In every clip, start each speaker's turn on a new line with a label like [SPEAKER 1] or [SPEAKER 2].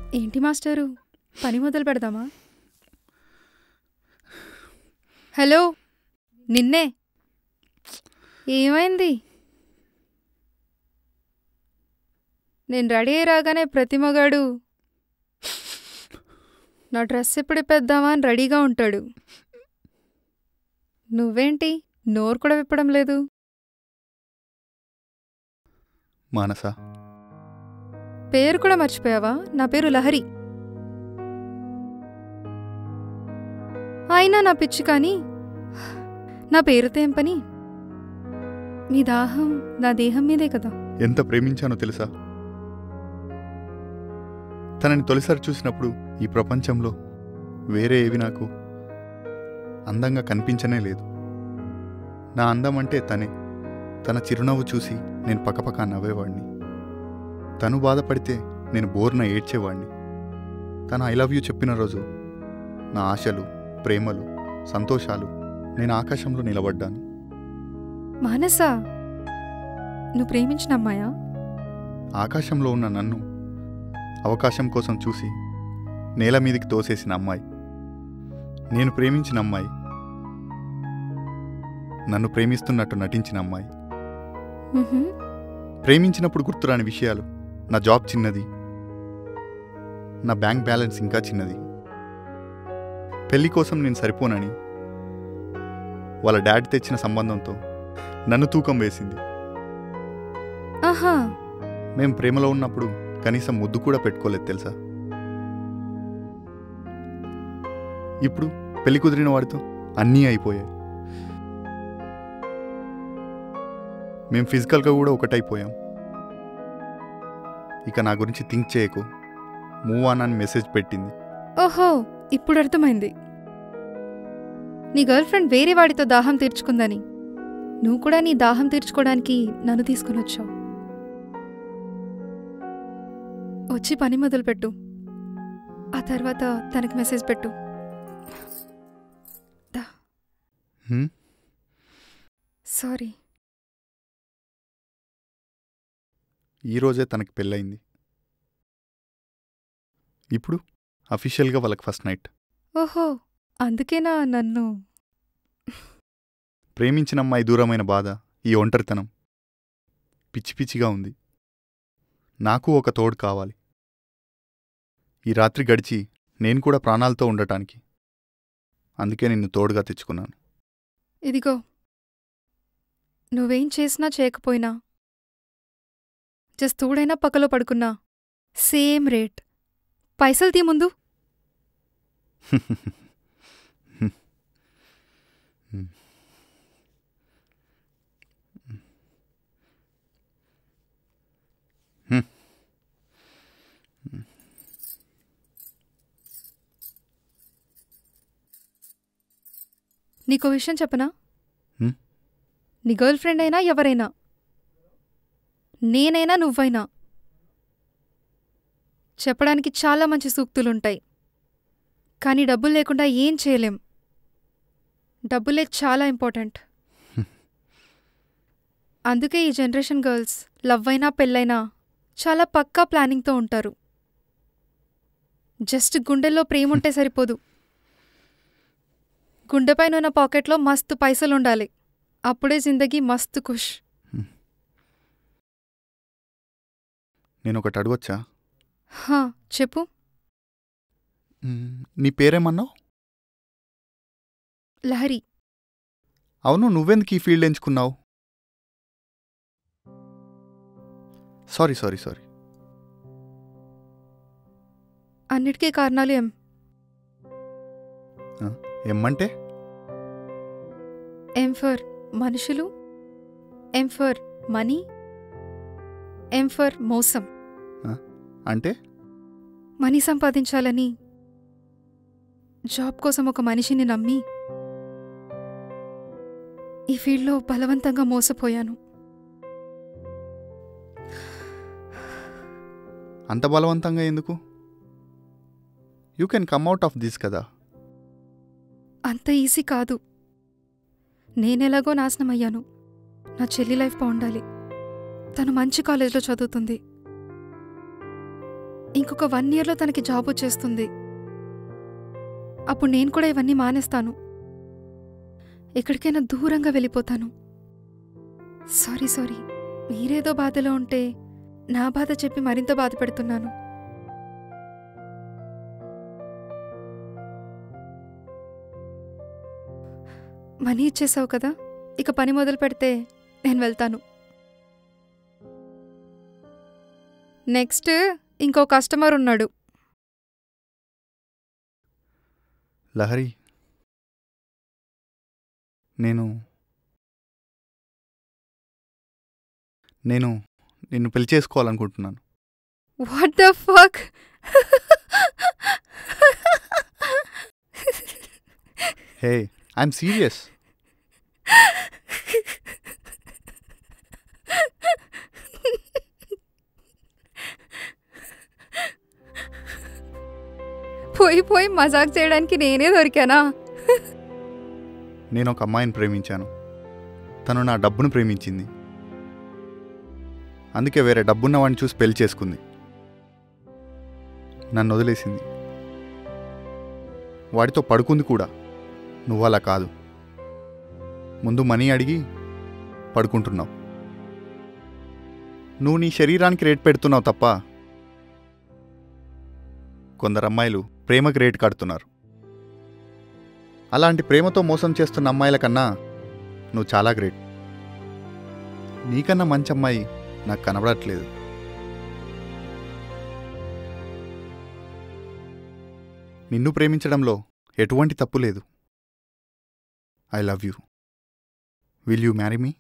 [SPEAKER 1] ఏంటి మాస్టరు పని మొదలు పెడదామా హలో నిన్నే ఏమైంది నేను రెడీ అయి రాగానే ప్రతి మగాడు నా డ్రెస్ ఎప్పుడు ఇప్పేద్దామా అని రెడీగా ఉంటాడు నువ్వేంటి నోరు కూడా విప్పడం లేదు
[SPEAKER 2] మానస
[SPEAKER 1] పేరు కూడా మర్చిపోయావా నా పేరు లహరి అయినా నా పిచ్చి కానీ నా పేరుతో ఏం పని మీ దాహం నా దేహం మీదే కదా
[SPEAKER 2] ఎంత ప్రేమించానో తెలుసా తనని తొలిసారి చూసినప్పుడు ఈ ప్రపంచంలో వేరే ఏవి నాకు అందంగా కనిపించనే లేదు నా అందం అంటే తనే తన చిరునవ్వు చూసి నేను పక్కపక్క నవ్వేవాడిని తను బాధపడితే నేను బోర్న ఏడ్చేవాడిని తన ఐ లవ్ యూ చెప్పిన రోజు నా ఆశలు ప్రేమలు సంతోషాలు నేను ఆకాశంలో నిలబడ్డాను
[SPEAKER 1] మానసా నువ్వు ప్రేమించిన అమ్మాయా
[SPEAKER 2] ఆకాశంలో ఉన్న నన్ను అవకాశం కోసం చూసి నేల మీదికి తోసేసిన అమ్మాయి నేను ప్రేమించిన అమ్మాయి నన్ను ప్రేమిస్తున్నట్టు నటించిన అమ్మాయి
[SPEAKER 1] ఉహుం.
[SPEAKER 2] ప్రేమించినప్పుడు గుర్తురాని విషయాలు నా జాబ్ చిన్నది నా బ్యాంక్ బ్యాలెన్స్ ఇంకా చిన్నది పెళ్లి కోసం నేను సరిపోనని వాళ్ళ డాడీ తెచ్చిన సంబంధంతో నన్ను తూకం వేసింది
[SPEAKER 1] ఆహా
[SPEAKER 2] మేం ప్రేమలో ఉన్నప్పుడు కనీసం ముద్దు కూడా పెట్టుకోలేదు తెలుసా ఇప్పుడు పెళ్లి కుదిరిన వాడితో అన్నీ అయిపోయాయి మేం ఫిజికల్గా కూడా ఒకటైపోయాం ఇక నా గురించి థింక్ చేయకు మూవ్ ఆన్ అని మెసేజ్ పెట్టింది
[SPEAKER 1] ఓహో ఇప్పుడు అర్థమైంది నీ గర్ల్ ఫ్రెండ్ వేరే వాడితో దాహం తీర్చుకుందని నువ్వు కూడా నీ దాహం తీర్చుకోవడానికి నన్ను తీసుకుని వచ్చావు వచ్చి పని మొదలుపెట్టు ఆ తర్వాత తనకి మెసేజ్ పెట్టు
[SPEAKER 2] హ్మ్?
[SPEAKER 1] సారీ
[SPEAKER 2] ఈరోజే తనకి పెళ్ళయింది ఇప్పుడు అఫీషియల్గా వాళ్ళకి ఫస్ట్ నైట్
[SPEAKER 1] ఓహో అందుకేనా నన్ను
[SPEAKER 2] ప్రేమించిన అమ్మాయి దూరమైన బాధ ఈ ఒంటరితనం పిచ్చి పిచ్చిగా ఉంది నాకు ఒక తోడు కావాలి ఈ రాత్రి గడిచి నేను కూడా ప్రాణాలతో ఉండటానికి అందుకే నిన్ను తోడుగా తెచ్చుకున్నాను
[SPEAKER 1] ఇదిగో నువ్వేం చేసినా చేయకపోయినా జస్ట్ తోడైనా పక్కలో పడుకున్నా సేమ్ రేట్ పైసలు తీ ముందు నీకో విషయం చెప్పనా
[SPEAKER 2] హ్మ్?
[SPEAKER 1] నీ గర్ల్ ఫ్రెండ్ అయినా ఎవరైనా నేనైనా నువ్వైనా చెప్పడానికి చాలా మంచి సూక్తులుంటాయి కానీ డబ్బులు లేకుండా ఏం చేయలేం డబ్బులే చాలా ఇంపార్టెంట్ అందుకే ఈ జనరేషన్ గర్ల్స్ లవ్ అయినా పెళ్ళైనా చాలా పక్కా ప్లానింగ్తో ఉంటారు జస్ట్ గుండెల్లో ప్రేమ ఉంటే సరిపోదు గుండెపైన ఉన్న పాకెట్లో మస్తు పైసలుండాలి అప్పుడే జిందగీ మస్తు ఖుష్
[SPEAKER 2] నేను ఒకటి అడగొచ్చా
[SPEAKER 1] హా చెప్పు
[SPEAKER 2] మ్, నీ పేరేమన్నావు
[SPEAKER 1] లహరి
[SPEAKER 2] అవును నువ్వెందుకు ఈ ఫీల్డ్ ఎంచుకున్నావు సారీ సారీ సారీ
[SPEAKER 1] అన్నిటికీ కారణాలు ఏం
[SPEAKER 2] ఏమంటే
[SPEAKER 1] ఎం ఫర్ మనుషులు M for money M for మోసం
[SPEAKER 2] అంటే
[SPEAKER 1] మనీ సంపాదించాలని జాబ్ కోసం ఒక మనిషిని నమ్మి ఈ ఫీల్డ్లో బలవంతంగా మోసపోయాను
[SPEAKER 2] అంత బలవంతంగా ఎందుకు you can come out of this కదా
[SPEAKER 1] అంత ఈజీ కాదు నేనెలాగో నాశనమయ్యాను నా చెల్లి లైఫ్ బాగుండాలి తను మంచి కాలేజ్లో చదువుతుంది ఇంకొక వన్ ఇయర్లో తనకి జాబ్ వచ్చేస్తుంది అప్పుడు నేను కూడా ఇవన్నీ మానేస్తాను ఎక్కడికైనా దూరంగా వెళ్ళిపోతాను సారీ సారీ మీరేదో బాధలో ఉంటే నా బాధ చెప్పి మరింత బాధ పెడుతున్నాను మనీ ఇచ్చేసావు కదా ఇక పని మొదలు పెడితే నేను వెళ్తాను నెక్స్ట్ ఇంకో కస్టమర్ ఉన్నాడు
[SPEAKER 2] లహరి నేను నేను నిన్ను పెళ్లి చేసుకోవాలనుకుంటున్నాను
[SPEAKER 1] what the fuck
[SPEAKER 2] hey I'm serious
[SPEAKER 1] పోయి పోయి మజాక్ చేయడానికి నేనే దొరికానా
[SPEAKER 2] నేను ఒక అమ్మాయిని ప్రేమించాను తను నా డబ్బును ప్రేమించింది అందుకే వేరే డబ్బున్న వాడిని చూసి పెళ్లి చేసుకుంది నన్ను వదిలేసింది వాడితో పడుకుంది కూడా నువ్వు అలా కాదు ముందు మనీ అడిగి పడుకుంటున్నావు నువ్వు నీ శరీరానికి రేట్ పెడుతున్నావు తప్ప కొందరు అమ్మాయిలు ప్రేమకి రేట్ కడుతున్నారు అలాంటి ప్రేమతో మోసం చేస్తున్న అమ్మాయిల కన్నా నువ్వు చాలా గ్రేట్ నీకన్నా మంచి అమ్మాయి నాకు కనబడట్లేదు నిన్ను ప్రేమించడంలో ఎటువంటి తప్పు లేదు I love you will you marry me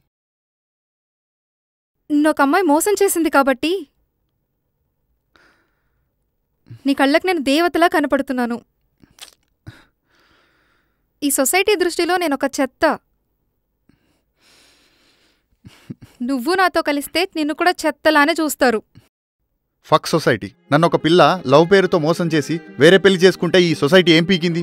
[SPEAKER 1] ఒక అమ్మాయి మోసం చేసింది కాబట్టి నీ కళ్ళకి నేను దేవతలా కనపడుతున్నాను ఈ సొసైటీ దృష్టిలో నేను ఒక చెత్త నువ్వు నాతో కలిస్తే నిన్ను కూడా చెత్తలానే చూస్తారు
[SPEAKER 2] ఫక్ సొసైటీ నన్ను ఒక పిల్ల లవ్ పేరుతో మోసం చేసి వేరే పెళ్లి చేసుకుంటే ఈ సొసైటీ ఏం పీకింది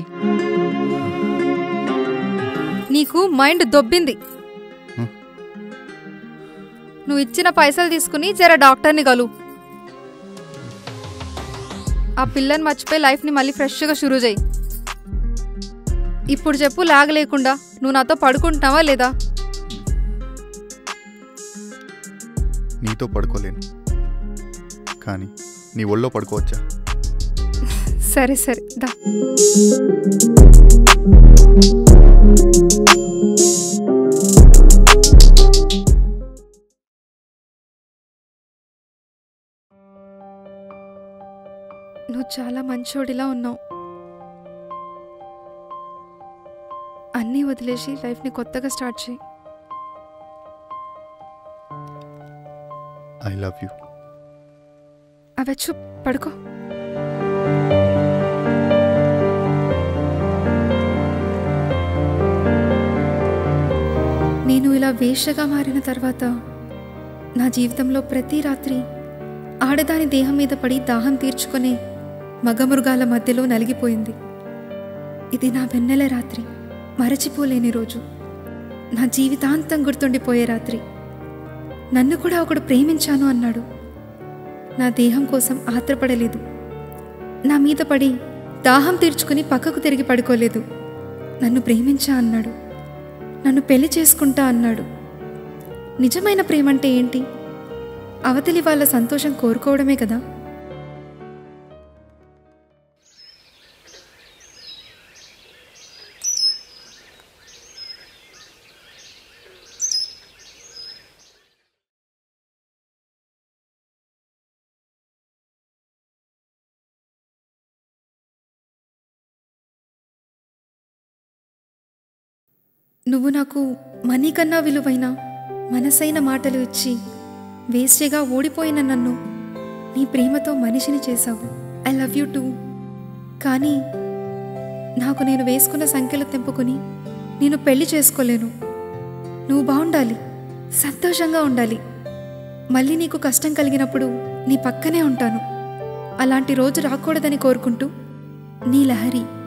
[SPEAKER 1] నీకు మైండ్ దొబ్బింది
[SPEAKER 2] హ్మ్.
[SPEAKER 1] నువ్వు ఇచ్చిన పైసలు తీసుకుని జర డాక్టర్ని కలు ఆ పిల్లని మర్చిపోయి లైఫ్ని మళ్ళీ ఫ్రెష్గా షురూ చేయి ఇప్పుడు చెప్పు లాగ లేకుండా నువ్వు నాతో పడుకుంటున్నావా లేదా
[SPEAKER 2] నీతో పడుకోలేను కానీ నీ ఒళ్ళో పడుకోవచ్చా
[SPEAKER 1] సరే సరే దా నువ్వు చాలా మంచోడిలా ఉన్నావు అన్నీ వదిలేసి లైఫ్ని కొత్తగా స్టార్ట్ చేయి
[SPEAKER 2] ఐ లవ్ యూ
[SPEAKER 1] అవచ్చు పడుకో నేను ఇలా వేషగా మారిన తర్వాత నా జీవితంలో ప్రతి రాత్రి ఆడదాని దేహం మీద పడి దాహం తీర్చుకునే మగమృగాల మధ్యలో నలిగిపోయింది ఇది నా వెన్నెల రాత్రి మరచిపోలేని రోజు నా జీవితాంతం గుర్తుండిపోయే రాత్రి నన్ను కూడా ఒకడు ప్రేమించాను అన్నాడు నా దేహం కోసం ఆత్రపడలేదు నా మీద పడి దాహం తీర్చుకుని పక్కకు తిరిగి పడుకోలేదు నన్ను ప్రేమించా అన్నాడు నన్ను పెళ్లి చేసుకుంటా అన్నాడు నిజమైన ప్రేమంటే ఏంటి అవతలి వాళ్ళ సంతోషం కోరుకోవడమే కదా నువ్వు నాకు మనీ కన్నా విలువైన మనసైన మాటలు ఇచ్చి వేస్ట్గా ఓడిపోయిన నన్ను నీ ప్రేమతో మనిషిని చేశావు ఐ లవ్ యూ టూ కానీ నాకు నేను వేసుకున్న సంఖ్యలు తెంపుకొని నేను పెళ్లి చేసుకోలేను నువ్వు బాగుండాలి సంతోషంగా ఉండాలి మళ్ళీ నీకు కష్టం కలిగినప్పుడు నీ పక్కనే ఉంటాను అలాంటి రోజు రాకూడదని కోరుకుంటూ నీ లహరి